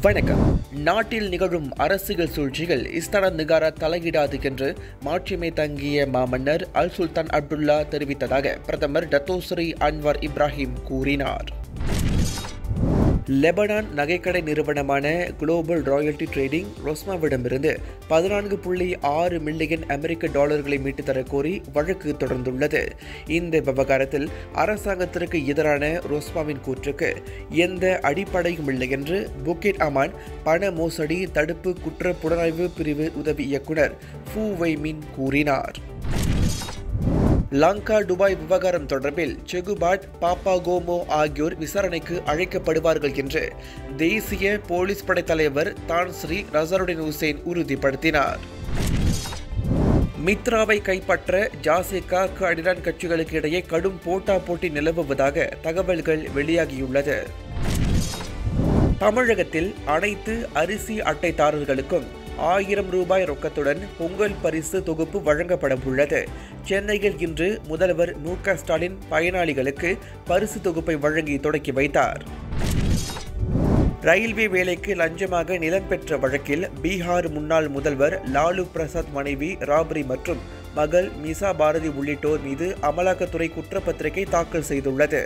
வணக்கம் நாட்டில் நிகழும் அரசியல் சூழ்ச்சிகள் இஸ்தான நிகாரா தலையிடாது என்று மாட்சிமை தங்கிய மாமன்னர் அல் சுல்தான் அப்துல்லா தெரிவித்ததாக பிரதமர் டத்தோஸ்ரீ அன்வர் இப்ராஹிம் கூறினார் லெபனான் நகைக்கடை நிறுவனமான குளோபல் ராயல்டி ட்ரேடிங் ரொஸ்மாவிடமிருந்து பதினான்கு புள்ளி ஆறு மில்லியன் அமெரிக்க டாலர்களை மீட்டு தரக் கோரி வழக்கு தொடர்ந்துள்ளது இந்த விவகாரத்தில் அரசாங்கத்திற்கு எதிரான ரொஸ்மாவின் கூற்றுக்கு எந்த அடிப்படையும் இல்லை என்று புக்கெட் அமான் பண மோசடி தடுப்பு குற்ற புலனாய்வு பிரிவு உதவி இயக்குனர் ஃபூ வைமின் கூறினார் லங்கா துபாய் விவகாரம் தொடர்பில் செகுபாட் பாப்பாகோமோ ஆகியோர் விசாரணைக்கு அழைக்கப்படுவார்கள் என்று தேசிய போலீஸ் படை தலைவர் தான் ஸ்ரீ ரசருடின் ஹுசேன் உறுதிப்படுத்தினார் மித்ராவை கைப்பற்ற ஜாசிகா அடிரான் கட்சிகளுக்கு இடையே கடும் போட்டா போட்டி நிலவுவதாக தகவல்கள் வெளியாகியுள்ளது தமிழகத்தில் அனைத்து அரிசி அட்டைதாரர்களுக்கும் ஆயிரம் ரூபாய் ரொக்கத்துடன் பொங்கல் பரிசு தொகுப்பு வழங்கப்பட உள்ளது சென்னையில் இன்று முதல்வர் மு க ஸ்டாலின் பயனாளிகளுக்கு பரிசு தொகுப்பை வழங்கி தொடக்கி வைத்தார் ரயில்வே வேலைக்கு லஞ்சமாக நிலம் பெற்ற வழக்கில் பீகார் முன்னாள் முதல்வர் லாலு பிரசாத் மனைவி ராபரி மற்றும் மகள் மிசா பாரதி உள்ளிட்டோர் மீது அமலாக்கத்துறை குற்றப்பத்திரிகை தாக்கல் செய்துள்ளது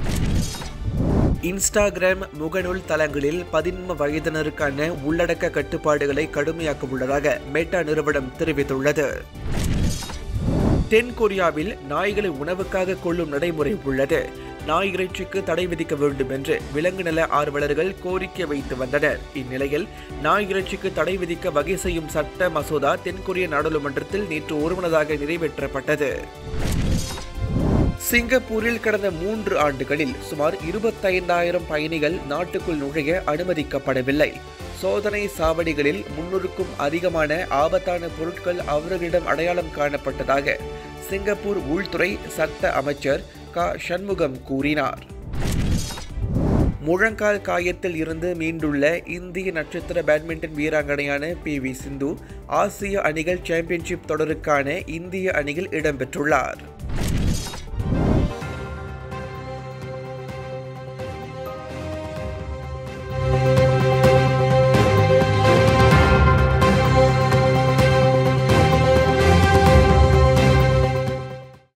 இன்ஸ்டாகிராம் முகநூல் தளங்களில் பதின்ம வயதினருக்கான உள்ளடக்க கட்டுப்பாடுகளை கடுமையாக்க உள்ளதாக மெட்டா நிறுவனம் தெரிவித்துள்ளது தென் கொரியாவில் நாய்களை உணவுக்காக கொள்ளும் நடைமுறை உள்ளது நாய் இறைச்சிக்கு தடை விதிக்க வேண்டும் என்று விலங்கு நல ஆர்வலர்கள் கோரிக்கை வைத்து வந்தனர் இந்நிலையில் நாய் இறைச்சிக்கு தடை விதிக்க வகை செய்யும் சட்ட மசோதா தென்கொரிய நாடாளுமன்றத்தில் நேற்று ஒருமனதாக நிறைவேற்றப்பட்டது சிங்கப்பூரில் கடந்த மூன்று ஆண்டுகளில் சுமார் இருபத்தைந்தாயிரம் பயணிகள் நாட்டுக்குள் நுழைய அனுமதிக்கப்படவில்லை சோதனை சாவடிகளில் முன்னூறுக்கும் அதிகமான ஆபத்தான பொருட்கள் அவர்களிடம் அடையாளம் காணப்பட்டதாக சிங்கப்பூர் உள்துறை சட்ட அமைச்சர் க சண்முகம் கூறினார் முழங்கால் காயத்தில் இருந்து மீண்டுள்ள இந்திய நட்சத்திர பேட்மிண்டன் வீராங்கனையான பி வி சிந்து ஆசிய அணிகள் சாம்பியன்ஷிப் தொடருக்கான இந்திய அணியில் இடம்பெற்றுள்ளார்